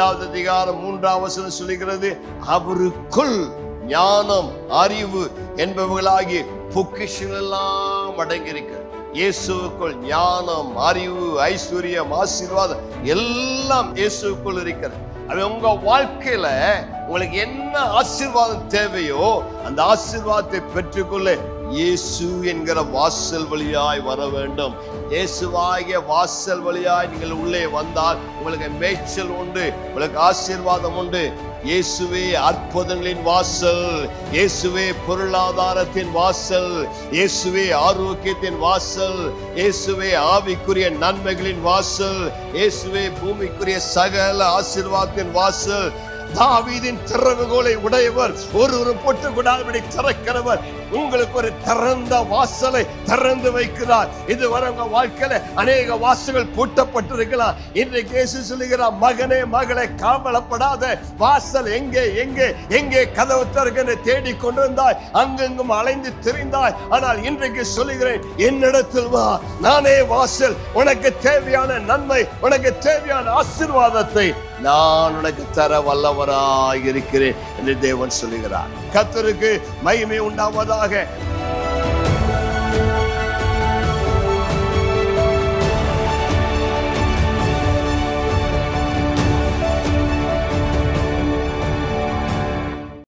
இரண்டாவது அதிகாரம் மூன்றாம் வசனம் சொல்லுகிறது அவருக்குள் ஞானம் அறிவு என்பவர்களாகிய பொக்கிஷங்கள் எல்லாம் அடங்கியிருக்கிறது இயேசுவுக்குள் ஞானம் அறிவு ஐஸ்வர்யம் ஆசீர்வாதம் எல்லாம் இயேசுவுக்குள் இருக்கிறது அது உங்க வாழ்க்கையில உங்களுக்கு என்ன ஆசீர்வாதம் தேவையோ அந்த ஆசீர்வாதத்தை பெற்றுக்கொள்ள இயேசு என்கிற வாசல் வழியாய் வர வேண்டும் இயேசுவாகிய வாசல் வழியாய் நீங்கள் உள்ளே வந்தால் உங்களுக்கு மேய்ச்சல் உண்டு உங்களுக்கு ஆசீர்வாதம் உண்டு இயேசுவே அற்புதங்களின் வாசல் இயேசுவே பொருளாதாரத்தின் வாசல் இயேசுவே ஆரோக்கியத்தின் வாசல் இயேசுவே ஆவிக்குரிய நன்மைகளின் வாசல் இயேசுவே பூமிக்குரிய சகல ஆசீர்வாதத்தின் வாசல் தாவீதின் திறவுகோலை உடையவர் ஒருவரும் போட்டுக்கூடாதபடி திறக்கிறவர் உங்களுக்கு ஒரு திறந்த வாசலை திறந்து வைக்கிறார் இதுவரை உங்க வாழ்க்கையில அநேக வாசல்கள் பூட்டப்பட்டிருக்கலாம் இன்றைக்கு இயேசு சொல்லுகிறார் மகனே மகளே காவலப்படாத வாசல் எங்கே எங்கே எங்கே கதவு திறக்கன்னு தேடி கொண்டிருந்தாய் அங்கெங்கும் அலைந்து திரிந்தாய் ஆனால் இன்றைக்கு சொல்லுகிறேன் என்னிடத்தில் வா நானே வாசல் உனக்கு தேவையான நன்மை உனக்கு தேவையான ஆசீர்வாதத்தை நான் உனக்கு தர வல்லவராய் இருக்கிறேன் என்று தேவன் சொல்லுகிறார் கத்தருக்கு மகிமை உண்டாவதாக